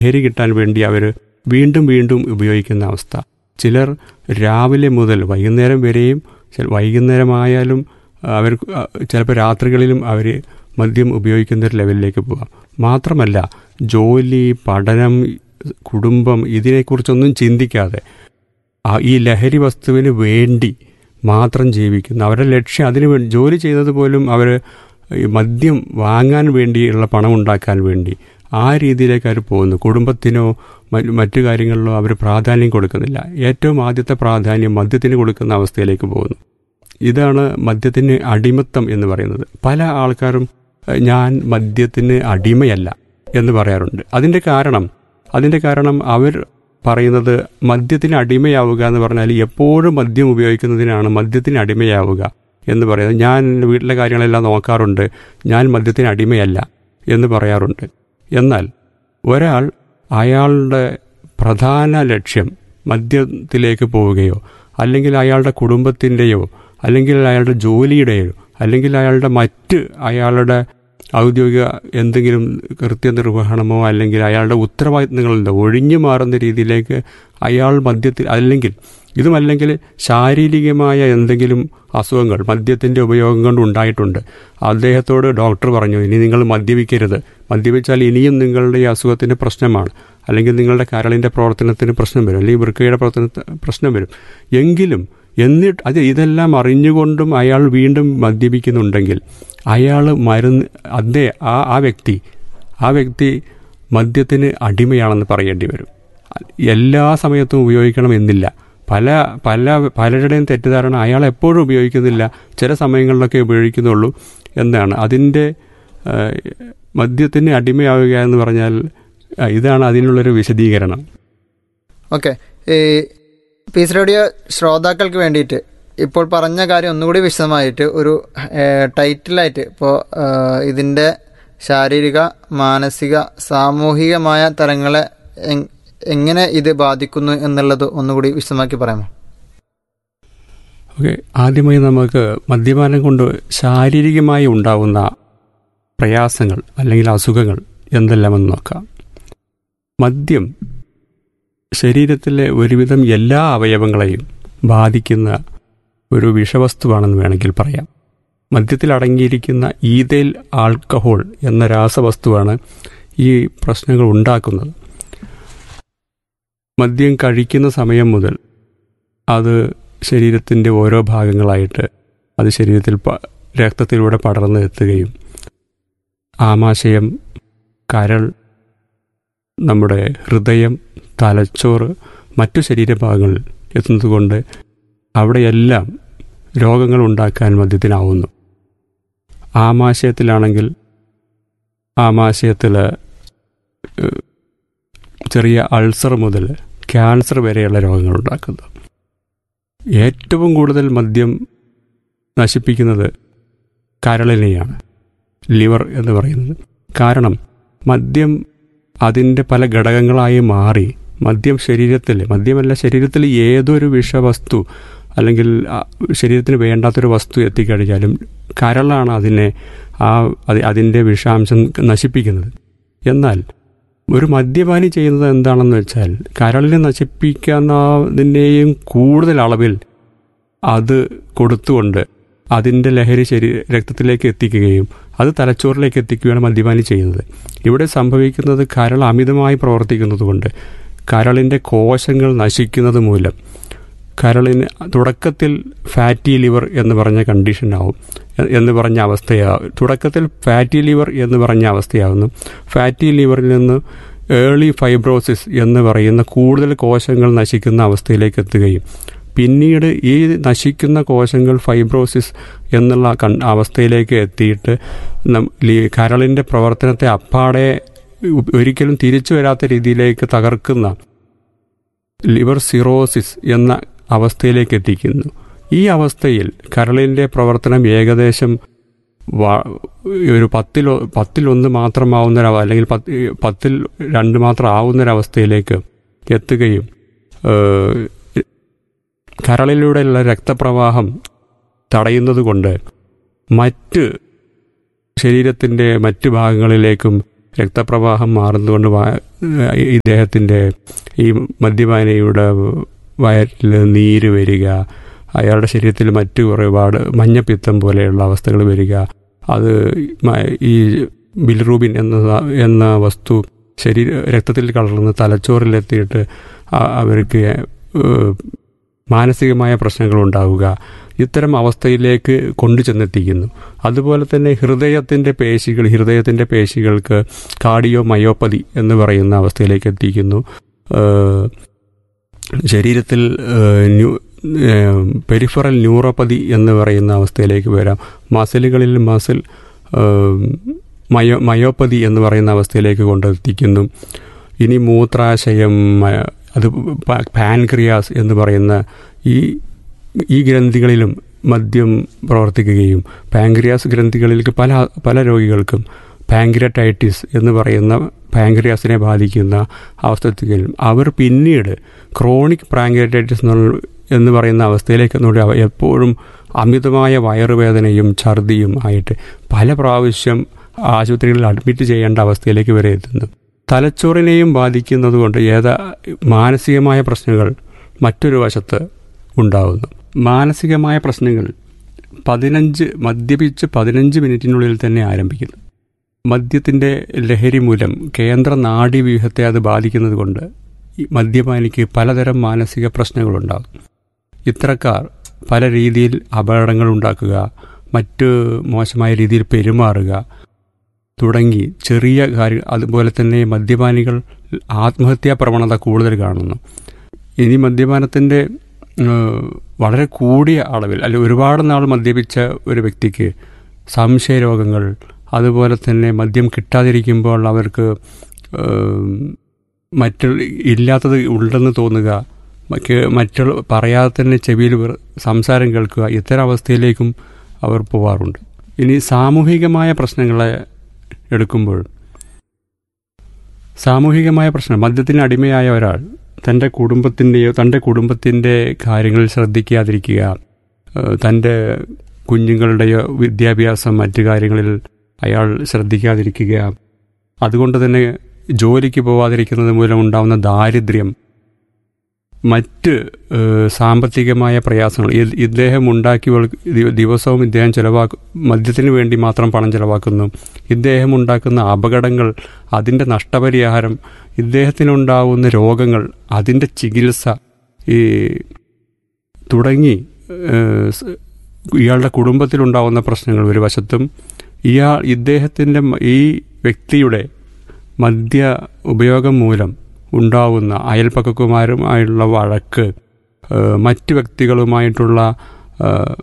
ലഹരി കിട്ടാൻ വേണ്ടി അവർ വീണ്ടും വീണ്ടും ഉപയോഗിക്കുന്ന അവസ്ഥ ചിലർ രാവിലെ മുതൽ വൈകുന്നേരം വരെയും ചില വൈകുന്നേരമായാലും അവർ ചിലപ്പോൾ രാത്രികളിലും അവർ മദ്യം ഉപയോഗിക്കുന്ന ഒരു ലെവലിലേക്ക് പോകാം മാത്രമല്ല ജോലി പഠനം കുടുംബം ഇതിനെക്കുറിച്ചൊന്നും ചിന്തിക്കാതെ ആ ഈ ലഹരി വസ്തുവിന് വേണ്ടി മാത്രം ജീവിക്കുന്ന അവരുടെ ലക്ഷ്യം അതിനു വേണ്ടി ജോലി ചെയ്യുന്നത് പോലും അവർ മദ്യം വാങ്ങാൻ വേണ്ടിയുള്ള പണം ഉണ്ടാക്കാൻ വേണ്ടി ആ രീതിയിലേക്ക് അവർ പോകുന്നു കുടുംബത്തിനോ മറ്റു കാര്യങ്ങളിലോ അവർ പ്രാധാന്യം കൊടുക്കുന്നില്ല ഏറ്റവും ആദ്യത്തെ പ്രാധാന്യം മദ്യത്തിന് കൊടുക്കുന്ന അവസ്ഥയിലേക്ക് പോകുന്നു ഇതാണ് മദ്യത്തിന് അടിമത്തം എന്ന് പറയുന്നത് പല ആൾക്കാരും ഞാൻ മദ്യത്തിന് അടിമയല്ല എന്ന് പറയാറുണ്ട് അതിൻ്റെ കാരണം അതിൻ്റെ കാരണം അവർ പറയുന്നത് മദ്യത്തിന് അടിമയാവുക എന്ന് പറഞ്ഞാൽ എപ്പോഴും മദ്യം ഉപയോഗിക്കുന്നതിനാണ് മദ്യത്തിന് അടിമയാവുക എന്ന് പറയുന്നത് ഞാൻ വീട്ടിലെ കാര്യങ്ങളെല്ലാം നോക്കാറുണ്ട് ഞാൻ മദ്യത്തിന് അടിമയല്ല എന്ന് പറയാറുണ്ട് എന്നാൽ ഒരാൾ അയാളുടെ പ്രധാന ലക്ഷ്യം മദ്യത്തിലേക്ക് പോവുകയോ അല്ലെങ്കിൽ അയാളുടെ കുടുംബത്തിൻ്റെയോ അല്ലെങ്കിൽ അയാളുടെ ജോലിയുടെയോ അല്ലെങ്കിൽ അയാളുടെ മറ്റ് അയാളുടെ ഔദ്യോഗിക എന്തെങ്കിലും കൃത്യനിർവഹണമോ അല്ലെങ്കിൽ അയാളുടെ ഉത്തരവാദിത്തങ്ങളുണ്ടോ ഒഴിഞ്ഞു മാറുന്ന രീതിയിലേക്ക് അയാൾ മദ്യത്തിൽ അല്ലെങ്കിൽ ഇതുമല്ലെങ്കിൽ ശാരീരികമായ എന്തെങ്കിലും അസുഖങ്ങൾ മദ്യത്തിൻ്റെ ഉപയോഗം കൊണ്ട് ഉണ്ടായിട്ടുണ്ട് അദ്ദേഹത്തോട് ഡോക്ടർ പറഞ്ഞു ഇനി നിങ്ങൾ മദ്യപിക്കരുത് മദ്യപിച്ചാൽ ഇനിയും നിങ്ങളുടെ ഈ അസുഖത്തിന് പ്രശ്നമാണ് അല്ലെങ്കിൽ നിങ്ങളുടെ കരളിൻ്റെ പ്രവർത്തനത്തിന് പ്രശ്നം വരും അല്ലെങ്കിൽ വൃക്കയുടെ പ്രവർത്തനത്തിന് പ്രശ്നം വരും എങ്കിലും എന്നിട്ട് അത് ഇതെല്ലാം അറിഞ്ഞുകൊണ്ടും അയാൾ വീണ്ടും മദ്യപിക്കുന്നുണ്ടെങ്കിൽ അയാൾ മരുന്ന് അതേ ആ ആ വ്യക്തി ആ വ്യക്തി മദ്യത്തിന് അടിമയാണെന്ന് പറയേണ്ടി വരും എല്ലാ സമയത്തും ഉപയോഗിക്കണം എന്നില്ല പല പല പലരുടെയും തെറ്റിദ്ധാരണ അയാൾ എപ്പോഴും ഉപയോഗിക്കുന്നില്ല ചില സമയങ്ങളിലൊക്കെ ഉപയോഗിക്കുന്നുള്ളൂ എന്നാണ് അതിൻ്റെ മദ്യത്തിന് അടിമയാവുക എന്ന് പറഞ്ഞാൽ ഇതാണ് അതിനുള്ളൊരു വിശദീകരണം ഓക്കെ ഈ പീസ് റേഡിയോ ശ്രോതാക്കൾക്ക് വേണ്ടിയിട്ട് ഇപ്പോൾ പറഞ്ഞ കാര്യം ഒന്നുകൂടി വിശദമായിട്ട് ഒരു ടൈറ്റിലായിട്ട് ഇപ്പോൾ ഇതിൻ്റെ ശാരീരിക മാനസിക സാമൂഹികമായ തലങ്ങളെ എങ്ങനെ ഇത് ബാധിക്കുന്നു എന്നുള്ളത് ഒന്നുകൂടി വിശദമാക്കി പറയാമോ ഓക്കെ ആദ്യമായി നമുക്ക് മദ്യപാനം കൊണ്ട് ശാരീരികമായി ഉണ്ടാവുന്ന പ്രയാസങ്ങൾ അല്ലെങ്കിൽ അസുഖങ്ങൾ എന്തെല്ലാമെന്ന് നോക്കാം മദ്യം ശരീരത്തിലെ ഒരുവിധം എല്ലാ അവയവങ്ങളെയും ബാധിക്കുന്ന ഒരു വിഷവസ്തുവാണെന്ന് വേണമെങ്കിൽ പറയാം മദ്യത്തിൽ അടങ്ങിയിരിക്കുന്ന ഈതേൽ ആൽക്കഹോൾ എന്ന രാസവസ്തുവാണ് ഈ പ്രശ്നങ്ങൾ ഉണ്ടാക്കുന്നത് മദ്യം കഴിക്കുന്ന സമയം മുതൽ അത് ശരീരത്തിൻ്റെ ഓരോ ഭാഗങ്ങളായിട്ട് അത് ശരീരത്തിൽ രക്തത്തിലൂടെ പടർന്ന് എത്തുകയും ആമാശയം കരൾ നമ്മുടെ ഹൃദയം തലച്ചോറ് മറ്റു ശരീരഭാഗങ്ങളിൽ എത്തുന്നതുകൊണ്ട് അവിടെയെല്ലാം രോഗങ്ങൾ ഉണ്ടാക്കാൻ മദ്യത്തിനാവുന്നു ആമാശയത്തിലാണെങ്കിൽ ആമാശയത്തിൽ ചെറിയ അൾസർ മുതൽ ക്യാൻസർ വരെയുള്ള രോഗങ്ങൾ ഉണ്ടാക്കുന്നു ഏറ്റവും കൂടുതൽ മദ്യം നശിപ്പിക്കുന്നത് കരളിനെയാണ് ലിവർ എന്ന് പറയുന്നത് കാരണം മദ്യം അതിൻ്റെ പല ഘടകങ്ങളായി മാറി മദ്യം ശരീരത്തിൽ മദ്യമല്ല ശരീരത്തിൽ ഏതൊരു വിഷവസ്തു അല്ലെങ്കിൽ ശരീരത്തിന് വേണ്ടാത്തൊരു വസ്തു എത്തിക്കഴിഞ്ഞാലും കരളാണ് അതിനെ ആ അതിൻ്റെ വിഷാംശം നശിപ്പിക്കുന്നത് എന്നാൽ ഒരു മദ്യപാനി ചെയ്യുന്നത് എന്താണെന്ന് വെച്ചാൽ കരളിനെ നശിപ്പിക്കുന്നതിൻ്റെയും കൂടുതൽ അളവിൽ അത് കൊടുത്തുകൊണ്ട് അതിൻ്റെ ലഹരി ശരീ രക്തത്തിലേക്ക് എത്തിക്കുകയും അത് തലച്ചോറിലേക്ക് എത്തിക്കുകയാണ് മദ്യപാനി ചെയ്യുന്നത് ഇവിടെ സംഭവിക്കുന്നത് കരൾ അമിതമായി പ്രവർത്തിക്കുന്നത് കൊണ്ട് കരളിൻ്റെ കോശങ്ങൾ നശിക്കുന്നത് മൂലം കരളിന് തുടക്കത്തിൽ ഫാറ്റി ലിവർ എന്ന് പറഞ്ഞ കണ്ടീഷനാവും എന്ന് പറഞ്ഞ അവസ്ഥയാവും തുടക്കത്തിൽ ഫാറ്റി ലിവർ എന്ന് പറഞ്ഞ അവസ്ഥയാവുന്നു ഫാറ്റി ലിവറിൽ നിന്ന് ഏർലി ഫൈബ്രോസിസ് എന്ന് പറയുന്ന കൂടുതൽ കോശങ്ങൾ നശിക്കുന്ന അവസ്ഥയിലേക്ക് എത്തുകയും പിന്നീട് ഈ നശിക്കുന്ന കോശങ്ങൾ ഫൈബ്രോസിസ് എന്നുള്ള കൺ അവസ്ഥയിലേക്ക് എത്തിയിട്ട് കരളിൻ്റെ പ്രവർത്തനത്തെ അപ്പാടെ ഒരിക്കലും തിരിച്ചു വരാത്ത രീതിയിലേക്ക് തകർക്കുന്ന ലിവർ സിറോസിസ് എന്ന അവസ്ഥയിലേക്ക് എത്തിക്കുന്നു ഈ അവസ്ഥയിൽ കരളിൻ്റെ പ്രവർത്തനം ഏകദേശം ഒരു പത്തിൽ പത്തിലൊന്ന് മാത്രമാവുന്ന അല്ലെങ്കിൽ പത്തിൽ രണ്ട് മാത്രം ആവുന്നൊരവസ്ഥയിലേക്ക് എത്തുകയും കരളിലൂടെയുള്ള രക്തപ്രവാഹം തടയുന്നത് കൊണ്ട് മറ്റ് ശരീരത്തിൻ്റെ മറ്റ് ഭാഗങ്ങളിലേക്കും രക്തപ്രവാഹം മാറുന്നതുകൊണ്ട് വാ- ഇദ്ദേഹത്തിൻ്റെ ഈ മദ്യപാനിയുടെ വയറ്റിൽ നീര് വരിക അയാളുടെ ശരീരത്തിൽ മറ്റു ഒരുപാട് മഞ്ഞപ്പിത്തം പോലെയുള്ള അവസ്ഥകൾ വരിക അത് മ- ഈ ബിൽറൂബിൻ എന്ന എന്ന വസ്തു ശരീര രക്തത്തിൽ കലർന്ന് തലച്ചോറിലെത്തിയിട്ട് അ- അവർക്ക് ഏഹ്, മാനസികമായ പ്രശ്നങ്ങൾ ഉണ്ടാവുക ഇത്തരം അവസ്ഥയിലേക്ക് കൊണ്ടു ചെന്നെത്തിക്കുന്നു അതുപോലെ തന്നെ ഹൃദയത്തിൻ്റെ പേശികൾ ഹൃദയത്തിൻ്റെ പേശികൾക്ക് കാർഡിയോ മയോപ്പതി എന്ന് പറയുന്ന അവസ്ഥയിലേക്ക് എത്തിക്കുന്നു ഏഹ്, ശരീരത്തിൽ ഏഹ്, ന്യൂ ഏഹ്, പെരിഫറൽ ന്യൂറോപ്പതി എന്ന് പറയുന്ന അവസ്ഥയിലേക്ക് വരാം മസിലുകളിൽ മസിൽ ഏഹ്, മയോ മയോപ്പതി എന്ന് പറയുന്ന അവസ്ഥയിലേക്ക് കൊണ്ടെത്തിക്കുന്നു ഇനി മൂത്രാശയം മ- അത് പ- പാൻക്രിയാസ് എന്ന് പറയുന്ന ഈ ഈ ഗ്രന്ഥികളിലും മദ്യം പ്രവർത്തിക്കുകയും പാൻക്രിയാസ് ഗ്രന്ഥികളിലേക്ക് പല പല രോഗികൾക്കും പാങ്ക്രിയറ്റൈറ്റിസ് എന്ന് പറയുന്ന പാങ്ക്രിയാസിനെ ബാധിക്കുന്ന അവസ്ഥയെത്തുകയും അവർ പിന്നീട് ക്രോണിക് പാങ്ക്രിയറ്റൈറ്റിസ് എന്നുള്ള എന്ന് പറയുന്ന അവസ്ഥയിലേക്ക് എന്നുകൂടി അവ എപ്പോഴും അമിതമായ വയറുവേദനയും ഛർദിയും ആയിട്ട് പല പ്രാവശ്യം ആശുപത്രികളിൽ അഡ്മിറ്റ് ചെയ്യേണ്ട അവസ്ഥയിലേക്ക് വരെ എത്തുന്നു തലച്ചോറിനെയും ബാധിക്കുന്നത് കൊണ്ട് ഏതാ മാനസികമായ പ്രശ്നങ്ങൾ മറ്റൊരു വശത്ത് ഉണ്ടാവുന്നു മാനസികമായ പ്രശ്നങ്ങൾ പതിനഞ്ച് മദ്യപിച്ച് പതിനഞ്ച് മിനിറ്റിനുള്ളിൽ തന്നെ ആരംഭിക്കുന്നു മദ്യത്തിൻ്റെ ലഹരി മൂലം കേന്ദ്ര നാഡീവ്യൂഹത്തെ അത് ബാധിക്കുന്നത് കൊണ്ട് ഈ മദ്യപാനിക്ക് പലതരം മാനസിക പ്രശ്നങ്ങളുണ്ടാകും ഇത്തരക്കാർ പല രീതിയിൽ അപകടങ്ങൾ ഉണ്ടാക്കുക മറ്റ് മോശമായ രീതിയിൽ പെരുമാറുക തുടങ്ങി ചെറിയ കാര്യം അതുപോലെ തന്നെ മദ്യപാനികൾ ആത്മഹത്യാ പ്രവണത കൂടുതൽ കാണുന്നു ഇനി മദ്യപാനത്തിൻ്റെ ഏഹ്, വളരെ കൂടിയ അളവിൽ അല്ലെ ഒരുപാട് നാൾ മദ്യപിച്ച ഒരു വ്യക്തിക്ക് സംശയരോഗങ്ങൾ അതുപോലെ തന്നെ മദ്യം കിട്ടാതിരിക്കുമ്പോൾ അവർക്ക് ഏഹ്, മറ്റു ഇല്ലാത്തത് ഉണ്ടെന്ന് തോന്നുക മറ്റ് മറ്റുള്ള പറയാതെ തന്നെ ചെവിയിൽ വെറു- സംസാരം കേൾക്കുക ഇത്തരം അവസ്ഥയിലേക്കും അവർ പോവാറുണ്ട് ഇനി സാമൂഹികമായ പ്രശ്നങ്ങളെ എടുക്കുമ്പോൾ സാമൂഹികമായ പ്രശ്നം മദ്യത്തിന് അടിമയായ ഒരാൾ തൻ്റെ കുടുംബത്തിൻ്റെയോ തൻ്റെ കുടുംബത്തിൻ്റെ കാര്യങ്ങളിൽ ശ്രദ്ധിക്കാതിരിക്കുക ഏഹ് തൻ്റെ കുഞ്ഞുങ്ങളുടെയോ വിദ്യാഭ്യാസം മറ്റു കാര്യങ്ങളിൽ അയാൾ ശ്രദ്ധിക്കാതിരിക്കുക അതുകൊണ്ട് തന്നെ ജോലിക്ക് പോവാതിരിക്കുന്നത് മൂലം ഉണ്ടാകുന്ന ദാരിദ്ര്യം മറ്റ് ഏഹ്, സാമ്പത്തികമായ പ്രയാസങ്ങൾ ഇ- ഇദ്ദേഹം ഉണ്ടാക്കി വെളു- ദി- ദിവസവും ഇദ്ദേഹം ചിലവാക്കു മദ്യത്തിന് വേണ്ടി മാത്രം പണം ചിലവാക്കുന്നു ഇദ്ദേഹം ഉണ്ടാക്കുന്ന അപകടങ്ങൾ അതിൻ്റെ നഷ്ടപരിഹാരം ഇദ്ദേഹത്തിനുണ്ടാവുന്ന രോഗങ്ങൾ അതിൻ്റെ ചികിത്സ ഈ തുടങ്ങി ഏഹ്, സ്- ഇയാളുടെ കുടുംബത്തിലുണ്ടാവുന്ന പ്രശ്നങ്ങൾ ഒരു വശത്തും ഇയാൾ ഇദ്ദേഹത്തിൻ്റെ മ- ഈ വ്യക്തിയുടെ മദ്യ ഉപയോഗം മൂലം ഉണ്ടാവുന്ന അയൽപ്പക്കക്കുമാരുമായുള്ള വഴക്ക് ഏഹ്, മറ്റ് വ്യക്തികളുമായിട്ടുള്ള ഏഹ്,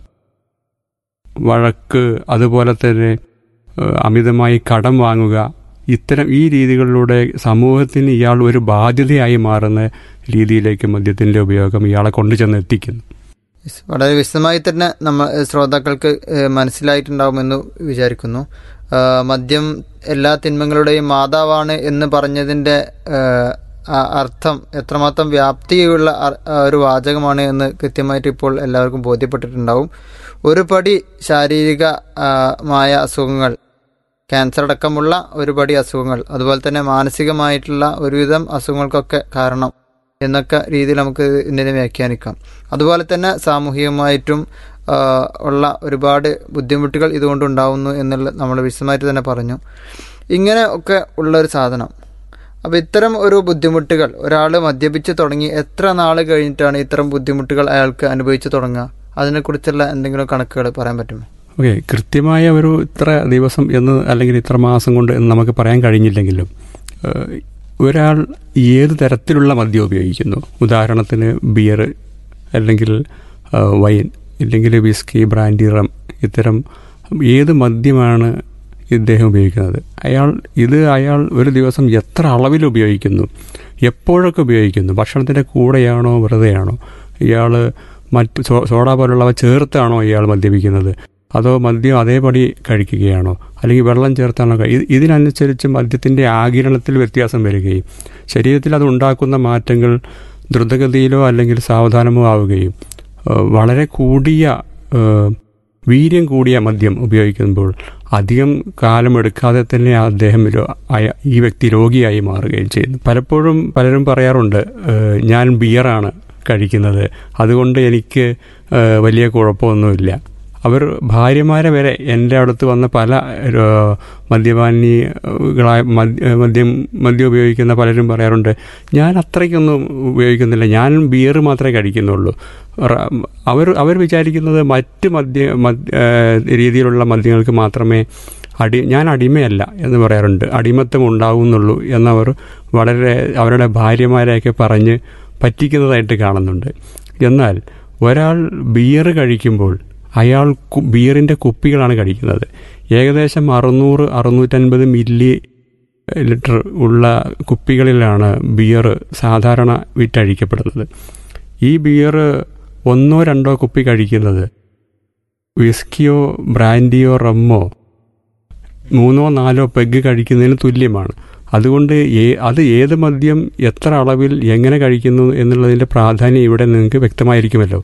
വഴക്ക് അതുപോലെ തന്നെ ഏഹ്, അമിതമായി കടം വാങ്ങുക ഇത്തരം ഈ രീതികളിലൂടെ സമൂഹത്തിന് ഇയാൾ ഒരു ബാധ്യതയായി മാറുന്ന രീതിയിലേക്ക് മദ്യത്തിൻ്റെ ഉപയോഗം ഇയാളെ കൊണ്ടുചെന്ന് എത്തിക്കുന്നു Yes, വളരെ വിശദമായി തന്നെ നമ്മൾ ഏഹ്, ശ്രോതാക്കൾക്ക് ഏഹ്, മനസ്സിലായിട്ടുണ്ടാവുമെന്ന് വിചാരിക്കുന്നു ആഹ്, മദ്യം എല്ലാ തിന്മകളുടെയും മാതാവാണ് എന്ന് പറഞ്ഞതിൻ്റെ ഏഹ്, ആ അർത്ഥം എത്രമാത്രം വ്യാപ്തിയുള്ള അർ- ആ ഒരു വാചകമാണ് എന്ന് കൃത്യമായിട്ട് ഇപ്പോൾ എല്ലാവർക്കും ബോധ്യപ്പെട്ടിട്ടുണ്ടാവും ഒരു പടി ശാരീരിക ആ, മായ അസുഖങ്ങൾ ക്യാൻസർ അടക്കമുള്ള ഒരുപടി അസുഖങ്ങൾ അതുപോലെ തന്നെ മാനസികമായിട്ടുള്ള ഒരുവിധം അസുഖങ്ങൾക്കൊക്കെ കാരണം എന്നൊക്കെ രീതിയിൽ നമുക്ക് ഇതിനെ വ്യാഖ്യാനിക്കാം അതുപോലെ തന്നെ സാമൂഹികമായിട്ടും ആ, ഉള്ള ഒരുപാട് ബുദ്ധിമുട്ടുകൾ ഇതുകൊണ്ടുണ്ടാവുന്നു എന്നുള്ള നമ്മൾ വിശദമായിട്ട് തന്നെ പറഞ്ഞു ഇങ്ങനെ ഒക്കെ ഉള്ള ഒരു സാധനം അപ്പോൾ ഇത്തരം ഒരു ബുദ്ധിമുട്ടുകൾ ഒരാൾ മദ്യപിച്ച് തുടങ്ങി എത്ര നാൾ കഴിഞ്ഞിട്ടാണ് ഇത്തരം ബുദ്ധിമുട്ടുകൾ അയാൾക്ക് അനുഭവിച്ചു തുടങ്ങുക അതിനെക്കുറിച്ചുള്ള എന്തെങ്കിലും കണക്കുകൾ പറയാൻ പറ്റുമോ ഓക്കെ കൃത്യമായ ഒരു ഇത്ര ദിവസം എന്ന് അല്ലെങ്കിൽ ഇത്ര മാസം കൊണ്ട് എന്ന് നമുക്ക് പറയാൻ കഴിഞ്ഞില്ലെങ്കിലും ഏഹ്, ഒരാൾ ഏത് തരത്തിലുള്ള മദ്യം ഉപയോഗിക്കുന്നു ഉദാഹരണത്തിന് ബിയർ അല്ലെങ്കിൽ ഏഹ്, വൈൻ ഇല്ലെങ്കിൽ വിസ്കി ബ്രാൻഡി റം ഇത്തരം ഏത് മദ്യമാണ് ഇദ്ദേഹം ഉപയോഗിക്കുന്നത് അയാൾ ഇത് അയാൾ ഒരു ദിവസം എത്ര അളവിൽ ഉപയോഗിക്കുന്നു എപ്പോഴൊക്കെ ഉപയോഗിക്കുന്നു ഭക്ഷണത്തിൻ്റെ കൂടെയാണോ വെറുതെയാണോ ഇയാൾ മറ്റ് സോ- സോഡ പോലുള്ളവ ചേർത്താണോ ഇയാൾ മദ്യപിക്കുന്നത് അതോ മദ്യം അതേപടി കഴിക്കുകയാണോ അല്ലെങ്കിൽ വെള്ളം ചേർത്താണോ കഴി- ഇത് ഇതിനനുസരിച്ച് മദ്യത്തിൻ്റെ ആകിരണത്തിൽ വ്യത്യാസം വരികയും ശരീരത്തിൽ അത് ഉണ്ടാക്കുന്ന മാറ്റങ്ങൾ ദ്രുതഗതിയിലോ അല്ലെങ്കിൽ സാവധാനമോ ആവുകയും ഏഹ് വളരെ കൂടിയ ഏഹ് വീര്യം കൂടിയ മദ്യം ഉപയോഗിക്കുമ്പോൾ അധികം കാലമെടുക്കാതെ തന്നെ അദ്ദേഹം രോ- അയ- ഈ വ്യക്തി രോഗിയായി മാറുകയും ചെയ്യുന്നു പലപ്പോഴും പലരും പറയാറുണ്ട് "ഏഹ്, ഞാൻ ബിയറാണ് കഴിക്കുന്നത് അതുകൊണ്ട് എനിക്ക് ഏഹ്, വലിയ കുഴപ്പമൊന്നുമില്ല അവർ ഭാര്യമാരെ വരെ എൻ്റെ അടുത്ത് വന്ന പല രോ- മദ്യപാനികളായ മദ്യ- മദ്യം മദ്യം ഉപയോഗിക്കുന്ന പലരും പറയാറുണ്ട് ഞാൻ അത്രയ്ക്കൊന്നും ഉപയോഗിക്കുന്നില്ല ഞാൻ ബിയർ മാത്രമേ കഴിക്കുന്നുള്ളൂ റ- അവർ അവർ വിചാരിക്കുന്നത് മറ്റ് മദ്യ മദ്- ഏഹ് രീതിയിലുള്ള മദ്യങ്ങൾക്ക് മാത്രമേ അടി ഞാൻ അടിമയല്ല എന്ന് പറയാറുണ്ട് അടിമത്തം ഉണ്ടാവുന്നുള്ളൂ എന്നവർ വളരെ അവരുടെ ഭാര്യമാരെയൊക്കെ പറഞ്ഞ് പറ്റിക്കുന്നതായിട്ട് കാണുന്നുണ്ട് എന്നാൽ ഒരാൾ ബിയർ കഴിക്കുമ്പോൾ അയാൾ കു- ബിയറിൻ്റെ കുപ്പികളാണ് കഴിക്കുന്നത് ഏകദേശം അറുന്നൂറ് അറുന്നൂറ്റൻപത് മില്ലി ലിറ്റർ ഉള്ള കുപ്പികളിലാണ് ബിയർ സാധാരണ വിറ്റഴിക്കപ്പെടുന്നത് ഈ ബിയർ ഒന്നോ രണ്ടോ കുപ്പി കഴിക്കുന്നത് വിസ്കിയോ ബ്രാൻഡിയോ റമ്മോ മൂന്നോ നാലോ പെഗ് കഴിക്കുന്നതിന് തുല്യമാണ് അതുകൊണ്ട് ഏ അത് ഏത് മദ്യം എത്ര അളവിൽ എങ്ങനെ കഴിക്കുന്നു എന്നുള്ളതിൻ്റെ പ്രാധാന്യം ഇവിടെ നിങ്ങൾക്ക് വ്യക്തമായിരിക്കുമല്ലോ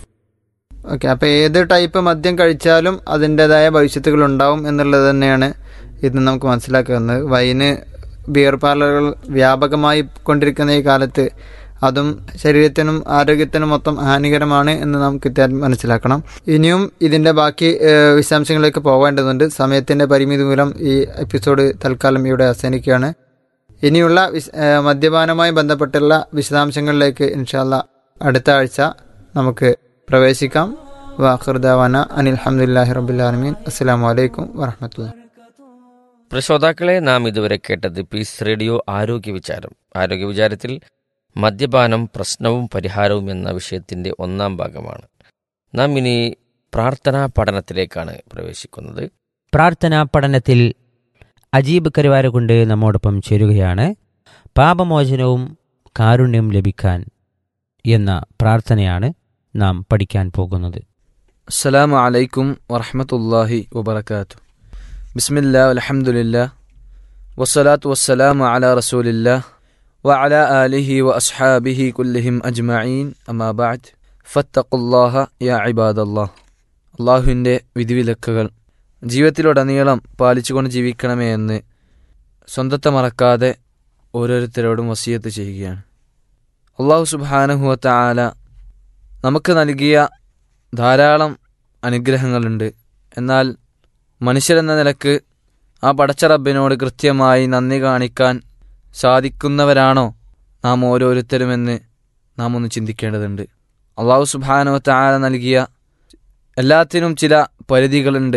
ഓക്കെ അപ്പോൾ ഏത് ടൈപ്പ് മദ്യം കഴിച്ചാലും അതിൻ്റെതായ ഭവിഷ്യത്തുകൾ ഉണ്ടാവും എന്നുള്ളത് തന്നെയാണ് ഇത് നമുക്ക് മനസ്സിലാക്കുന്നത് വൈന് ബിയർ പാർലറുകൾ വ്യാപകമായി കൊണ്ടിരിക്കുന്ന ഈ കാലത്ത് അതും ശരീരത്തിനും ആരോഗ്യത്തിനും മൊത്തം ഹാനികരമാണ് എന്ന് നാം കൃത്യമായി മനസ്സിലാക്കണം ഇനിയും ഇതിൻ്റെ ബാക്കി ഏഹ്, വിശദാംശങ്ങളിലേക്ക് പോകേണ്ടതുണ്ട് സമയത്തിൻ്റെ പരിമിതി മൂലം ഈ എപ്പിസോഡ് തൽക്കാലം ഇവിടെ അവസാനിക്കുകയാണ് ഇനിയുള്ള വിശ- ഏഹ്, മദ്യപാനവുമായി ബന്ധപ്പെട്ടുള്ള വിശദാംശങ്ങളിലേക്ക് ഇൻഷാല്ല അടുത്ത ആഴ്ച നമുക്ക് പ്രവേശിക്കാം വാഖർദാവാന അനിൽഹമുല്ലാഹി റബുല്ലാലമീൻ അസ്സാം വലൈക്കും വറഹമത്തുള്ള പ്രശ്രോതാക്കളെ നാം ഇതുവരെ കേട്ടത് പീസ് റേഡിയോ ആരോഗ്യ വിചാരം ആരോഗ്യ വിചാരത്തിൽ മദ്യപാനം പ്രശ്നവും പരിഹാരവും എന്ന വിഷയത്തിന്റെ ഒന്നാം ഭാഗമാണ് നാം ഇനി പ്രാർത്ഥനാ പഠനത്തിലേക്കാണ് പ്രവേശിക്കുന്നത് പ്രാർത്ഥനാ പഠനത്തിൽ അജീബ് കരുവാരകൊണ്ട് നമ്മോടൊപ്പം ചേരുകയാണ് പാപമോചനവും കാരുണ്യം ലഭിക്കാൻ എന്ന പ്രാർത്ഥനയാണ് നാം പഠിക്കാൻ പോകുന്നത് السلام عليكم ورحمة الله وبركاته بسم الله والحمد لله والصلاة والسلام على رسول الله وعلى آله وأصحابه كلهم أجمعين أما بعد فاتقوا الله يا عباد الله അള്ളാഹുവിൻ്റെ വിധിവിലക്കുകൾ ജീവിതത്തിലുടനീളം പാലിച്ചുകൊണ്ട് ജീവിക്കണമേ എന്ന് സ്വന്തത്തെ മറക്കാതെ ഓരോരുത്തരോടും വസിയത്ത് ചെയ്യുകയാണ് അള്ളാഹു സുബാനഹുവത്ത ആല നമുക്ക് നൽകിയ ധാരാളം അനുഗ്രഹങ്ങളുണ്ട് എന്നാൽ മനുഷ്യരെന്ന നിലക്ക് ആ പടച്ച റബ്ബിനോട് കൃത്യമായി നന്ദി കാണിക്കാൻ സാധിക്കുന്നവരാണോ നാം ഓരോരുത്തരുമെന്ന് നാം ഒന്ന് ചിന്തിക്കേണ്ടതുണ്ട് അള്ളാഹു സുബാനുവത്ത ആല നൽകിയ എല്ലാത്തിനും ചില പരിധികളുണ്ട്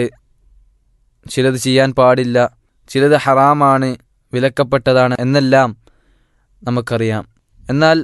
ചിലത് ചെയ്യാൻ പാടില്ല ചിലത് ഹറാമാണ് വിലക്കപ്പെട്ടതാണ് എന്നെല്ലാം നമുക്കറിയാം എന്നാൽ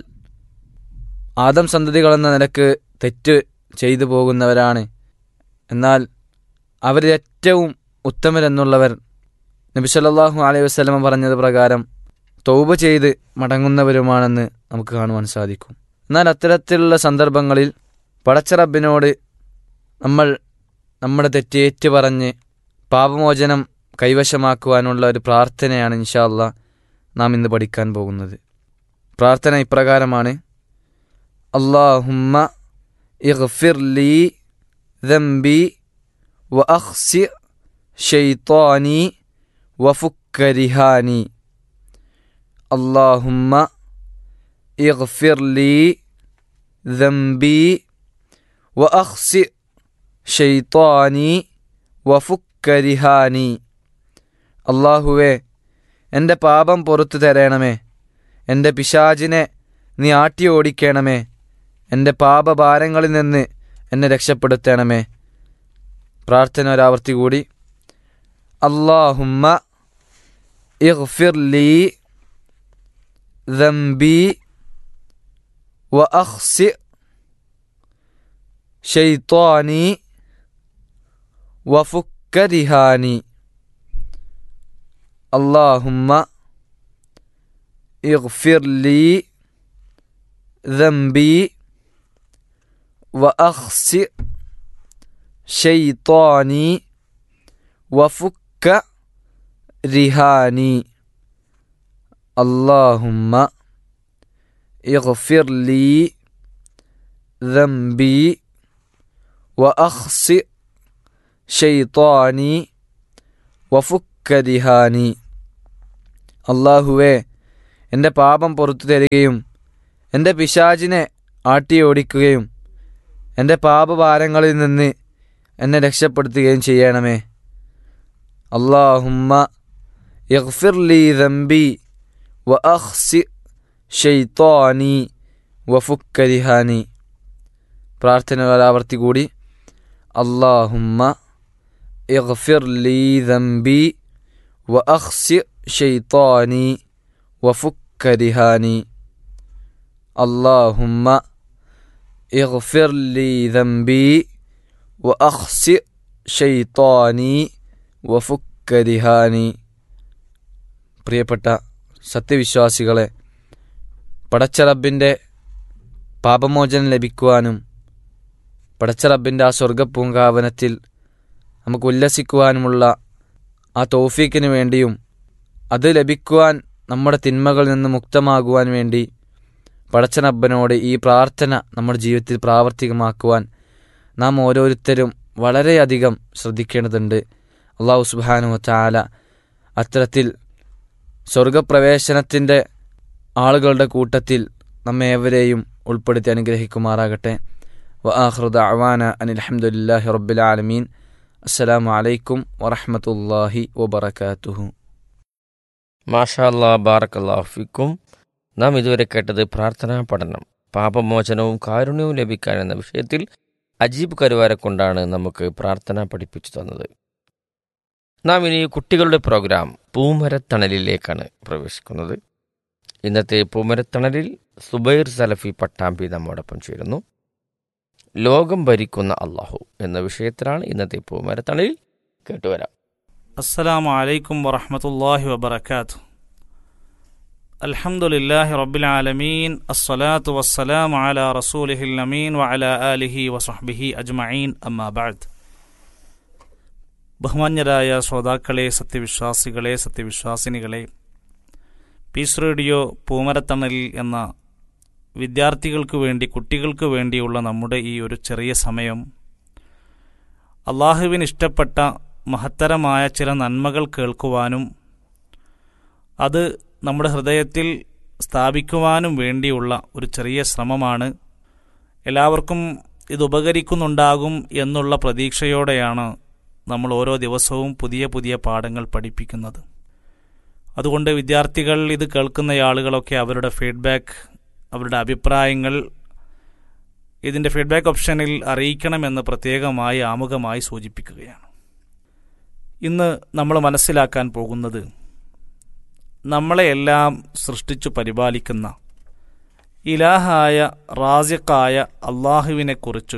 ആദം സന്തതികളെന്ന നിലക്ക് തെറ്റ് ചെയ്തു പോകുന്നവരാണ് എന്നാൽ അവരിൽ ഏറ്റവും ഉത്തമരെന്നുള്ളവർ നബി സല്ലല്ലാഹു അലൈഹി വസല്ലമ പറഞ്ഞത് പ്രകാരം തൗബ ചെയ്ത് മടങ്ങുന്നവരുമാണെന്ന് നമുക്ക് കാണുവാൻ സാധിക്കും എന്നാൽ അത്തരത്തിലുള്ള സന്ദർഭങ്ങളിൽ പടച്ച റബ്ബിനോട് നമ്മൾ നമ്മുടെ തെറ്റേറ്റ് പറഞ്ഞ് പാപമോചനം കൈവശമാക്കുവാനുള്ള ഒരു പ്രാർത്ഥനയാണ് ഇൻഷാ അല്ലാ നാം ഇന്ന് പഠിക്കാൻ പോകുന്നത് പ്രാർത്ഥന ഇപ്രകാരമാണ് അള്ളാഹുമ്മ اغفر لي ذنبي وأخسئ شيطاني وفك رهاني اللهم اغفر لي ذنبي وأخسئ ഷെയ്ത്താനി വഫുക്കരിഹാനി അള്ളാഹുവേ എൻ്റെ പാപം പുറത്തു തരണമേ എൻ്റെ പിശാചിനെ നീ ആട്ടി ഓടിക്കണമേ എൻ്റെ പാപഭാരങ്ങളിൽ നിന്ന് എന്നെ രക്ഷപ്പെടുത്തണമേ പ്രാർത്ഥന ഒരാവർത്തി കൂടി അള്ളാഹുമ്മ ഇഗ്ഫിർ ലീ ذنبي وأخسئ شيطاني وفك رهاني اللهم اغفر لي ذنبي وأخسئ شيطاني وفك رهاني اللهم اغفر لي ذنبي وأخسئ ഷെയ്ത്വാനി വഫുക്കരിഹാനി അള്ളാഹുവേ എൻ്റെ പാപം പുറത്തു തരികയും എൻ്റെ പിശാചിനെ ആട്ടിയോടിക്കുകയും എൻ്റെ പാപഭാരങ്ങളിൽ നിന്ന് എന്നെ രക്ഷപ്പെടുത്തുകയും ചെയ്യണമേ അള്ളാഹുമ്മ ഇഗ്ഫിർ ലീ ദംബി വ അഖ്സി ഷെയ്ത്വാനി വഫുക്കരിഹാനി പ്രാർത്ഥന ഒരാവർത്തി കൂടി അള്ളാഹുമ്മ ഇഗ്ഫിർ ലീ ദംബി വ അഖ്സി ഷെയ്ത്വാനി വഫുക്കരിഹാനി اللهم اغفر لي ذنبي وأخسئ ഷെയ്ത്താനി വഫുക്കരിഹാനി പ്രിയപ്പെട്ട സത്യവിശ്വാസികളെ പടച്ചറബിൻ്റെ പാപമോചനം ലഭിക്കുവാനും പടച്ചറബിൻ്റെ ആ സ്വർഗപ്പൂങ്കാവനത്തിൽ നമുക്ക് ഉല്ലസിക്കുവാനുമുള്ള ആ തോഫീക്കിന് വേണ്ടിയും അത് ലഭിക്കുവാൻ നമ്മുടെ തിന്മകളിൽ നിന്ന് മുക്തമാകുവാൻ വേണ്ടി പടച്ചനബ്ബനോട് ഈ പ്രാർത്ഥന നമ്മുടെ ജീവിതത്തിൽ പ്രാവർത്തികമാക്കുവാൻ നാം ഓരോരുത്തരും വളരെയധികം ശ്രദ്ധിക്കേണ്ടതുണ്ട് അള്ളാഹു സുബാനു ചാല അത്തരത്തിൽ സ്വർഗപ്രവേശനത്തിൻ്റെ ആളുകളുടെ കൂട്ടത്തിൽ നമ്മേവരെയും ഉൾപ്പെടുത്തി അനുഗ്രഹിക്കുമാറാകട്ടെ വ ആഹ്റുദ അവാന അനിൽ അഹമ്മദില്ലാഹി റബ്ബിലാലമീൻ അസ്സലാമു അലൈക്കും വറഹമത്തല്ലാഹി വബർക്കാത്തുഹു മാഷാ അല്ലാ ബാറക്കല്ലാഹു ഫിക്കും നാം ഇതുവരെ കേട്ടത് പ്രാർത്ഥനാ പഠനം പാപമോചനവും കാരുണ്യവും ലഭിക്കാൻ എന്ന വിഷയത്തിൽ അജീബ് കരുവാരെ കൊണ്ടാണ് നമുക്ക് പ്രാർത്ഥന പഠിപ്പിച്ചു തന്നത് നാം ഇനി കുട്ടികളുടെ പ്രോഗ്രാം പൂമരത്തണലിലേക്കാണ് പ്രവേശിക്കുന്നത് ഇന്നത്തെ പൂമരത്തണലിൽ സുബൈർ സലഫി പട്ടാമ്പി നമ്മോടൊപ്പം ചേരുന്നു ലോകം ഭരിക്കുന്ന അള്ളാഹു എന്ന വിഷയത്തിലാണ് ഇന്നത്തെ പൂമരത്തണലിൽ കേട്ടുവരാം السلام عليكم ورحمة الله وبركاته الحمد لله رب العالمين الصلاة والسلام على رسوله الأمين وعلى آله وصحبه أجمعين أما بعد ബഹുമാന്യരായ ശ്രോതാക്കളെ സത്യവിശ്വാസികളെ സത്യവിശ്വാസിനികളെ പീസ് റേഡിയോ പൂമരത്തണലിൽ എന്ന വിദ്യാർത്ഥികൾക്ക് വേണ്ടി കുട്ടികൾക്ക് വേണ്ടിയുള്ള നമ്മുടെ ഈ ഒരു ചെറിയ സമയം അള്ളാഹുവിന് ഇഷ്ടപ്പെട്ട മഹത്തരമായ ചില നന്മകൾ കേൾക്കുവാനും അത് നമ്മുടെ ഹൃദയത്തിൽ സ്ഥാപിക്കുവാനും വേണ്ടിയുള്ള ഒരു ചെറിയ ശ്രമമാണ് എല്ലാവർക്കും ഇത് ഉപകരിക്കുന്നുണ്ടാകും എന്നുള്ള പ്രതീക്ഷയോടെയാണ് നമ്മൾ ഓരോ ദിവസവും പുതിയ പുതിയ പാഠങ്ങൾ പഠിപ്പിക്കുന്നത് അതുകൊണ്ട് വിദ്യാർത്ഥികൾ ഇത് കേൾക്കുന്ന ആളുകളൊക്കെ അവരുടെ ഫീഡ്ബാക്ക് അവരുടെ അഭിപ്രായങ്ങൾ ഇതിൻ്റെ ഫീഡ്ബാക്ക് ഓപ്ഷനിൽ അറിയിക്കണമെന്ന് പ്രത്യേകമായി ആമുഖമായി സൂചിപ്പിക്കുകയാണ് ഇന്ന് നമ്മൾ മനസ്സിലാക്കാൻ പോകുന്നത് നമ്മളെയെല്ലാം സൃഷ്ടിച്ചു പരിപാലിക്കുന്ന ഇലാഹായ റാസിക്കായ അള്ളാഹുവിനെക്കുറിച്ച്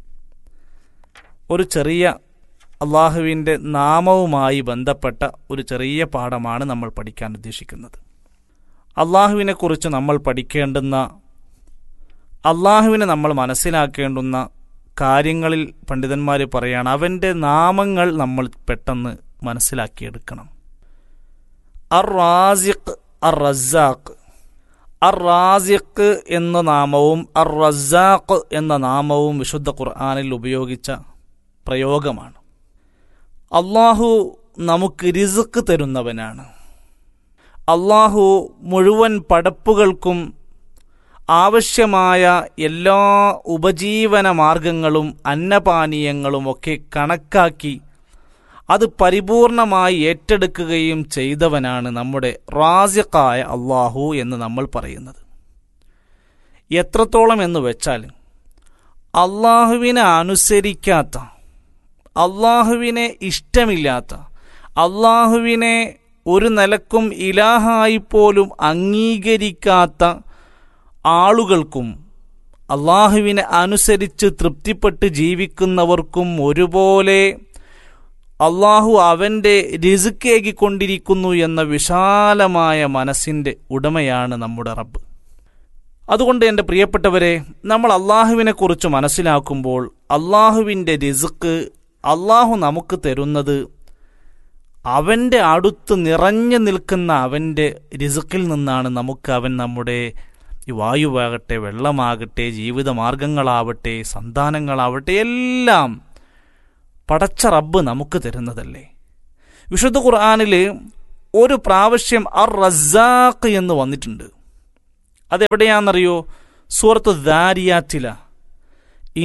ഒരു ചെറിയ അള്ളാഹുവിൻ്റെ നാമവുമായി ബന്ധപ്പെട്ട ഒരു ചെറിയ പാഠമാണ് നമ്മൾ പഠിക്കാൻ ഉദ്ദേശിക്കുന്നത് അള്ളാഹുവിനെക്കുറിച്ച് നമ്മൾ പഠിക്കേണ്ടുന്ന അള്ളാഹുവിനെ നമ്മൾ മനസ്സിലാക്കേണ്ടുന്ന കാര്യങ്ങളിൽ പണ്ഡിതന്മാർ പറയാണ് അവൻ്റെ നാമങ്ങൾ നമ്മൾ പെട്ടെന്ന് മനസ്സിലാക്കിയെടുക്കണം അർ റാസിഖ് അർ റസാഖ് അർ റാസിഖ് എന്ന നാമവും അർ റസാഖ് എന്ന നാമവും വിശുദ്ധ ഖുർആാനിൽ ഉപയോഗിച്ച പ്രയോഗമാണ് അള്ളാഹു നമുക്ക് റിസുക്ക് തരുന്നവനാണ് അള്ളാഹു മുഴുവൻ പടപ്പുകൾക്കും ആവശ്യമായ എല്ലാ ഉപജീവന മാർഗങ്ങളും അന്നപാനീയങ്ങളും ഒക്കെ കണക്കാക്കി അത് പരിപൂർണമായി ഏറ്റെടുക്കുകയും ചെയ്തവനാണ് നമ്മുടെ റാസിഖായ അള്ളാഹു എന്ന് നമ്മൾ പറയുന്നത് എത്രത്തോളം എന്ന് വെച്ചാൽ അള്ളാഹുവിനെ അനുസരിക്കാത്ത അള്ളാഹുവിനെ ഇഷ്ടമില്ലാത്ത അള്ളാഹുവിനെ ഒരു നിലക്കും ഇലാഹായി പോലും അംഗീകരിക്കാത്ത ആളുകൾക്കും അള്ളാഹുവിനെ അനുസരിച്ച് തൃപ്തിപ്പെട്ട് ജീവിക്കുന്നവർക്കും ഒരുപോലെ അള്ളാഹു അവൻ്റെ രിസുക്കേകിക്കൊണ്ടിരിക്കുന്നു എന്ന വിശാലമായ മനസ്സിൻ്റെ ഉടമയാണ് നമ്മുടെ റബ്ബ് അതുകൊണ്ട് എൻ്റെ പ്രിയപ്പെട്ടവരെ നമ്മൾ അള്ളാഹുവിനെ കുറിച്ച് മനസ്സിലാക്കുമ്പോൾ അള്ളാഹുവിൻ്റെ റിസുക്ക് അള്ളാഹു നമുക്ക് തരുന്നത് അവൻ്റെ അടുത്ത് നിറഞ്ഞു നിൽക്കുന്ന അവൻ്റെ റിസുക്കിൽ നിന്നാണ് നമുക്ക് അവൻ നമ്മുടെ ഈ വായുവാകട്ടെ വെള്ളമാകട്ടെ ജീവിതമാർഗങ്ങളാവട്ടെ സന്താനങ്ങളാവട്ടെ എല്ലാം പടച്ച റബ്ബ് നമുക്ക് തരുന്നതല്ലേ വിശുദ്ധ ഖുർആാനിൽ ഒരു പ്രാവശ്യം അർ റസാഖ് എന്ന് വന്നിട്ടുണ്ട് അതെവിടെയാണെന്നറിയോ സൂറത്ത് ദാരിയാറ്റില